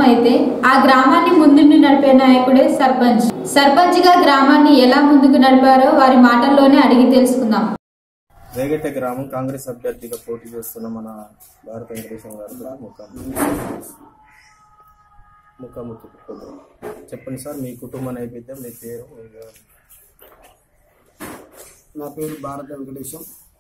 అయితే ఆ గ్రామాన్ని ముందుండి నడిపే నాయకుడే సర్పంచ్ సర్పంచ్గా గ్రామాన్ని ఎలా ముందుకు నడిపారో వారి మాటల్లోనే అడిగి తెలుసుకుందాం రేగట్ట గ్రామం కాంగ్రెస్ అభ్యర్థిగా పోటీ చేస్తున్న మన భారత వెంకటేశ్వర గారు ముఖాముఖి ముఖాముఖి చెప్పండి సార్ మీ కుటుంబ నేపథ్యం మీ పేరు మీ వివరాలు. నా పేరు భారత వెంకటేశం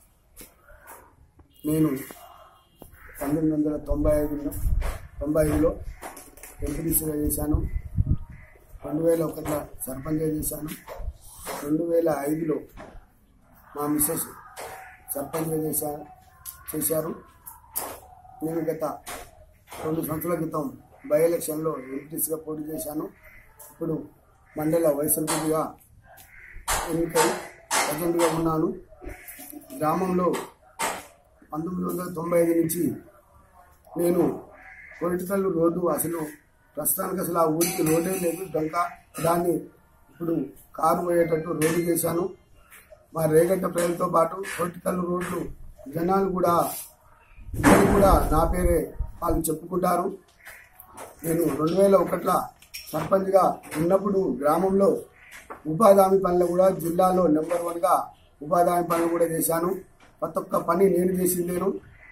నేను పంతొమ్మిది వందల తొంభై ఐదులో తొంభై ఐదులో ఎంపీడీసీగా చేశాను రెండు వేల ఒకటిలో సర్పంచ్గా చేశాను రెండు వేల ఐదులో మా మిస్సెస్ సర్పంచ్గా చేశా చేశారు నేను గత రెండు సంవత్సరాల క్రితం బై ఎలక్షన్లో ఎంపీటీసీగా పోటీ చేశాను ఇప్పుడు మండల వైఎస్ఆర్పీగా ఎన్నికై ప్రజెంట్గా ఉన్నాను గ్రామంలో పంతొమ్మిది వందల తొంభై ఐదు నుంచి నేను పొలిటికల్ రోడ్డు అసలు ప్రస్తుతానికి అసలు ఆ ఊరికి రోడ్డే లేదు డొంక దాన్ని ఇప్పుడు కారు పోయేటట్టు రోడ్డు చేశాను మా రేగట్ట ప్రజలతో పాటు పొలిటికల్ రోడ్లు జనాలు కూడా ఇద్దరు కూడా నా పేరే వాళ్ళు చెప్పుకుంటారు నేను రెండు వేల ఒకటిలో సర్పంచ్గా ఉన్నప్పుడు గ్రామంలో ఉపాధి హామీ పనులు కూడా జిల్లాలో నెంబర్ వన్గా ఉపాధి హామీ పనులు కూడా చేశాను ప్రతి ఒక్క పని నేను చేసింది నేను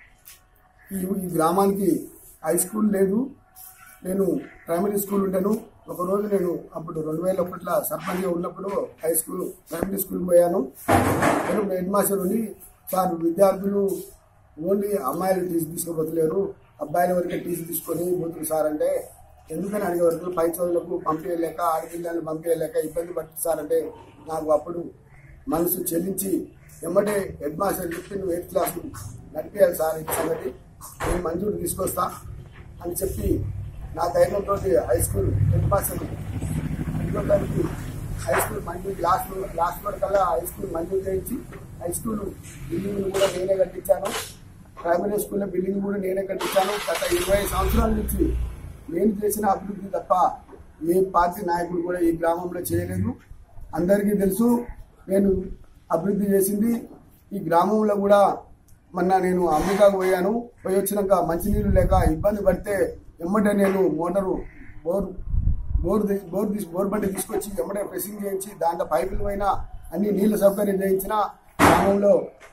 ఈ ఈ గ్రామానికి హై స్కూల్ లేదు నేను ప్రైమరీ స్కూల్ ఉంటాను ఒకరోజు నేను అప్పుడు రెండు వేల ఒకటిలో సర్పంచ్గా ఉన్నప్పుడు హై స్కూల్ ప్రైమరీ స్కూల్ పోయాను నేను హెడ్ మాస్టర్ ఉండి సార్ విద్యార్థులు ఓన్లీ అమ్మాయిలు టీసీ తీసుకోబోతులేరు అబ్బాయిల వరకే టీసీ తీసుకొని పోతున్నారు సార్ అంటే ఎందుకని అడిగే వరకు పై చదువులకు పంపించలేక ఆడపిల్లల్ని పంపించలేక ఇబ్బంది పడుతుంది సార్ అంటే నాకు అప్పుడు మనసు చెల్లించి ఎమ్మటే హెడ్ మాస్టర్ చెప్పి నువ్వు ఎయిత్ క్లాస్ నడిపేయాలి సార్ ఈ సంగతి నేను మంజూరు తీసుకొస్తా అని చెప్పి నా ధైర్యంతో హై స్కూల్ హెడ్ మాస్టర్ అందులోకి హై స్కూల్ మంజూరు లాస్ట్ లాస్ట్ వరకల్లా హై స్కూల్ మంజూరు చేయించి హై స్కూల్ బిల్డింగ్ కూడా నేనే కట్టించాను ప్రైమరీ స్కూల్లో బిల్డింగ్ కూడా నేనే కట్టించాను గత ఇరవై సంవత్సరాల నుంచి నేను చేసిన అభివృద్ధి తప్ప ఏ పార్టీ నాయకుడు కూడా ఈ గ్రామంలో చేయలేదు అందరికీ తెలుసు నేను అభివృద్ధి చేసింది ఈ గ్రామంలో కూడా మొన్న నేను అమెరికాకు పోయాను పోయి వచ్చినాక మంచినీళ్ళు లేక ఇబ్బంది పడితే ఎమ్మటే నేను మోటారు బోర్ బోర్ తీ- బోర్ తీసి బోర్ బండి తీసుకొచ్చి ఎమ్మటే ప్రెసింగ్ చేయించి దాంట్లో పైపులు పోయినా అన్ని నీళ్ళ సౌకర్యం చేయించిన గ్రామంలో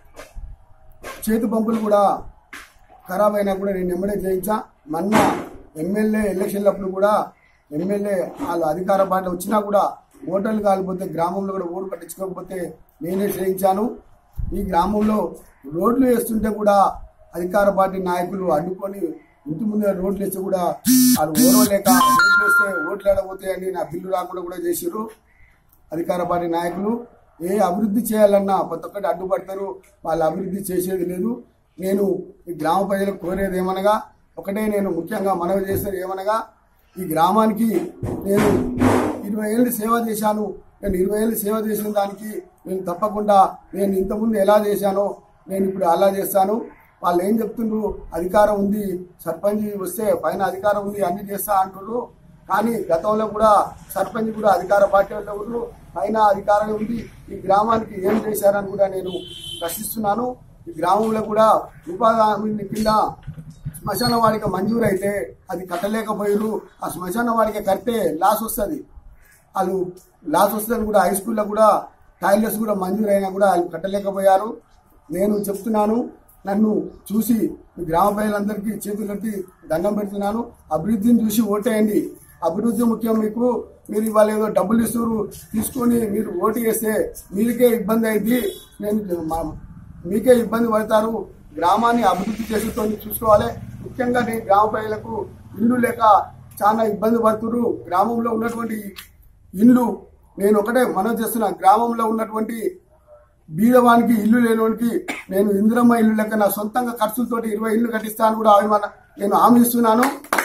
చేతి పంపులు కూడా ఖరాబ్ అయినా కూడా నేను ఎమ్మడే చేయించా మొన్న ఎమ్మెల్యే ఎలక్షన్లప్పుడు కూడా ఎమ్మెల్యే వాళ్ళు అధికార పార్టీ వచ్చినా కూడా ఓటర్లు కాలిపోతే గ్రామంలో కూడా ఓటు పట్టించుకోకపోతే నేనే చేయించాను ఈ గ్రామంలో రోడ్లు వేస్తుంటే కూడా అధికార పార్టీ నాయకులు అడ్డుకొని ఇంటి ముందు రోడ్లు వేస్తే కూడా వాళ్ళు ఓడవలేక రోడ్లు వేస్తే ఓట్లు ఆడబోతాయని నా బిల్లు రాకుండా కూడా చేసిర్రు అధికార పార్టీ నాయకులు ఏ అభివృద్ధి చేయాలన్నా ప్రతి ఒక్కటి అడ్డుపడతారు వాళ్ళు అభివృద్ధి చేసేది లేదు నేను ఈ గ్రామ ప్రజలకు కోరేది ఏమనగా ఒకటే నేను ముఖ్యంగా మనవి చేసేది ఏమనగా ఈ గ్రామానికి నేను ఇరవై ఏళ్ళు సేవ చేశాను నేను ఇరవై ఏళ్ళు సేవ చేసిన దానికి నేను తప్పకుండా నేను ఇంతకుముందు ఎలా చేశానో నేను ఇప్పుడు అలా చేస్తాను వాళ్ళు ఏం చెప్తుండ్రు అధికారం ఉంది సర్పంచ్ వస్తే పైన అధికారం ఉంది అన్ని చేస్తా అంటున్నారు కానీ గతంలో కూడా సర్పంచ్ కూడా అధికార పార్టీ వాళ్ళు ఎవరు పైన అధికారం ఉంది ఈ గ్రామానికి ఏం చేశారని కూడా నేను ప్రశ్నిస్తున్నాను ఈ గ్రామంలో కూడా ఉపాధి హామీ కింద శ్మశాన వాడికి మంజూరు అయితే అది కట్టలేకపోయారు ఆ శ్మశాన వాడికి కడితే లాస్ వస్తుంది వాళ్ళు లాస్ వస్తుందని కూడా హై స్కూల్లో కూడా టాయిలెట్స్ కూడా మంజూరు అయినా కూడా వాళ్ళు కట్టలేకపోయారు నేను చెప్తున్నాను నన్ను చూసి మీ గ్రామ ప్రజలందరికీ చేతులు కట్టి దండం పెడుతున్నాను అభివృద్ధిని చూసి ఓటేయండి అభివృద్ధి ముఖ్యం మీకు మీరు ఇవాళ ఏదో డబ్బులు ఇస్తారు తీసుకొని మీరు ఓటు వేస్తే మీకే ఇబ్బంది అయింది నేను మా- మీకే ఇబ్బంది పడతారు గ్రామాన్ని అభివృద్ధి చేసేతో చూసుకోవాలి ముఖ్యంగా నేను గ్రామ ప్రజలకు ఇల్లు లేక చాలా ఇబ్బంది పడుతున్నారు గ్రామంలో ఉన్నటువంటి ఇల్లు నేను ఒకటే మనం చేస్తున్నా గ్రామంలో ఉన్నటువంటి బీదవానికి ఇల్లు లేనివానికి నేను ఇందిరమ్మ ఇల్లు లెక్క నా సొంతంగా ఖర్చులతోటి ఇరవై ఇల్లు కట్టిస్తాను కూడా హామీ మన- నేను హామీ ఇస్తున్నాను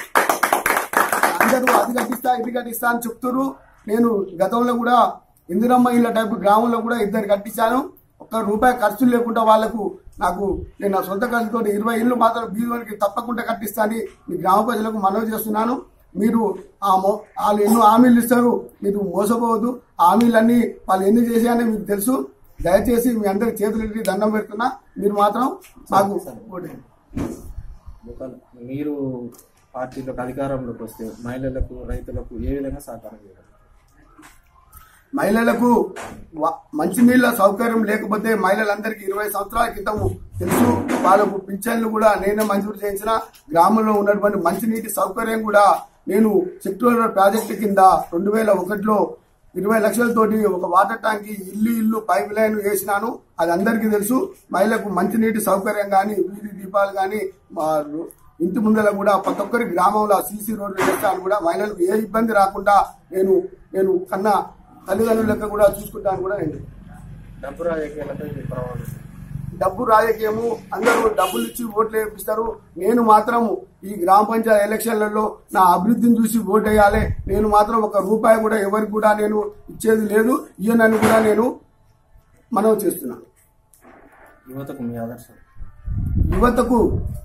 అందరూ అది కట్టిస్తా ఇది కట్టిస్తా అని చెప్తున్నారు నేను గతంలో కూడా ఇందిరమ్మ ఇళ్ళ టైపు గ్రామంలో కూడా ఇద్దరు కట్టించాను ఒక్క రూపాయి ఖర్చు లేకుండా వాళ్లకు నాకు నేను నా సొంత ఖర్చుతో ఇరవై ఇల్లు మాత్రం బీదవానికి తప్పకుండా కట్టిస్తానని మీ గ్రామ ప్రజలకు మనవి చేస్తున్నాను మీరు ఆ మో వాళ్ళు ఎన్నో హామీలు ఇస్తారు మీరు మోసపోవద్దు ఆ హామీలన్నీ వాళ్ళు ఎన్ని చేశాయని మీకు తెలుసు దయచేసి మీ అందరికి చేతులు ఎత్తి దండం పెడుతున్నా మీరు మాత్రం నాకు ఓటేయండి. ముఖాలు మీరు పార్టీలకు అధికారంలోకి వస్తే మహిళలకు రైతులకు ఏ విధంగా సహకారం చేయాలి మహిళలకు వ- మంచినీళ్ళ సౌకర్యం లేకపోతే మహిళలందరికీ ఇరవై సంవత్సరాల క్రితం తెలుసు వాళ్ళకు పింఛన్లు కూడా నేనే మంజూరు చేయించిన గ్రామంలో ఉన్నటువంటి మంచినీటి సౌకర్యం కూడా నేను సెక్టోరల్ ప్రాజెక్టు కింద రెండు వేల ఒకటిలో ఇరవై లక్షలతోటి ఒక వాటర్ ట్యాంక్ ఇల్లు ఇల్లు పైప్ లైన్ వేసినాను అది అందరికీ తెలుసు మహిళలకు మంచినీటి సౌకర్యం కానీ వీధి దీపాలు కానీ ఇంటి ముందర కూడా ప్రతి ఒక్కరి గ్రామంలో సీసీ రోడ్లు వేస్తాను కూడా మహిళలకు ఏ ఇబ్బంది రాకుండా నేను నేను కన్నా తల్లిదండ్రుల లెక్క కూడా చూసుకుంటాను కూడా నేను డబ్బు రాజకీయాలపై మీ ప్రభావం డబ్బు రాజకీయము అందరూ డబ్బులు ఇచ్చి ఓట్లు వేపిస్తారు నేను మాత్రం ఈ గ్రామ పంచాయతీ ఎలక్షన్లలో నా అభివృద్ధిని చూసి ఓటు వేయాలి నేను మాత్రం ఒక రూపాయి కూడా ఎవరికి కూడా నేను ఇచ్చేది లేదు ఇయ్యనని కూడా నేను మనవి చేస్తున్నాను యువతకు మీ ఆదర్శం యువతకు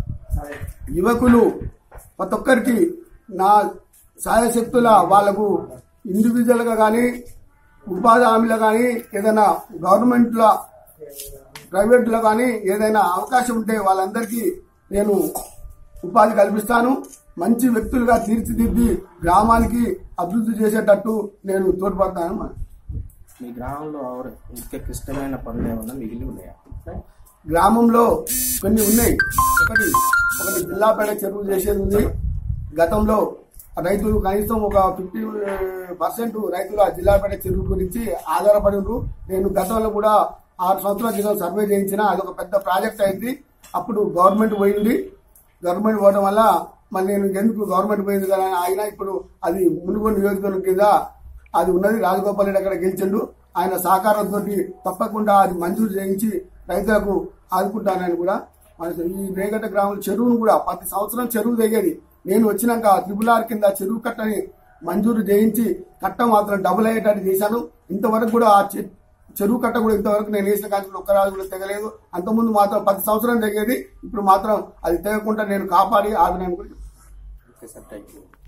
యువకులు ప్రతి ఒక్కరికి నా సాయశక్తుల వాళ్ళకు ఇండివిజువల్గా కానీ ఉపాధి హామీలో కానీ ఏదైనా గవర్నమెంట్లో ప్రైవేట్లో కానీ ఏదైనా అవకాశం ఉంటే వాళ్ళందరికీ నేను ఉపాధి కల్పిస్తాను మంచి వ్యక్తులుగా తీర్చిదిద్ది గ్రామానికి అభివృద్ధి చేసేటట్టు నేను తోడ్పడతాను మీ గ్రామంలో ఎవరు ఇంకా క్లిష్టమైన పనులు ఏమన్నా మిగిలి ఉన్నాయా గ్రామంలో కొన్ని ఉన్నాయి ఒకటి ఒకటి జిల్లాపేట చెరువు చేసేది ఉంది గతంలో రైతులు కనీసం ఒక ఫిఫ్టీ పర్సెంట్ రైతులు ఆ జిల్లాపేట చెరువు గురించి ఆధారపడి ఉన్నారు నేను గతంలో కూడా ఆరు సంవత్సరాల క్రితం సర్వే చేయించిన అది ఒక పెద్ద ప్రాజెక్ట్ అయింది అప్పుడు గవర్నమెంట్ పోయింది గవర్నమెంట్ పోవడం వల్ల మళ్ళీ నేను ఎందుకు గవర్నమెంట్ పోయింది కదా అని ఆయన ఇప్పుడు అది మునుగోడు నియోజకవర్గం కింద అది ఉన్నది రాజగోపాల్ రెడ్డి అక్కడ గెలిచిండు ఆయన సహకారంతో తప్పకుండా అది మంజూరు చేయించి రైతులకు ఆదుకుంటానని కూడా మన ఈ రేగట గ్రామం చెరువును కూడా ప్రతి సంవత్సరం చెరువు తెగేది నేను వచ్చినాక త్రిపుల్ ఆర్ కింద చెరువు కట్టని మంజూరు చేయించి కట్ట మాత్రం డబుల్ అయ్యేటట్టు చేశాను ఇంతవరకు కూడా ఆ చె- చెరువు కట్ట కూడా ఇంతవరకు నేను వేసిన కానీ ఒక్క రాజు కూడా తెగలేదు అంతకుముందు మాత్రం ప్రతి సంవత్సరం తెగేది ఇప్పుడు మాత్రం అది తెగకుండా నేను కాపాడి ఆగినాను కూడా ఓకే సార్ థ్యాంక్ యూ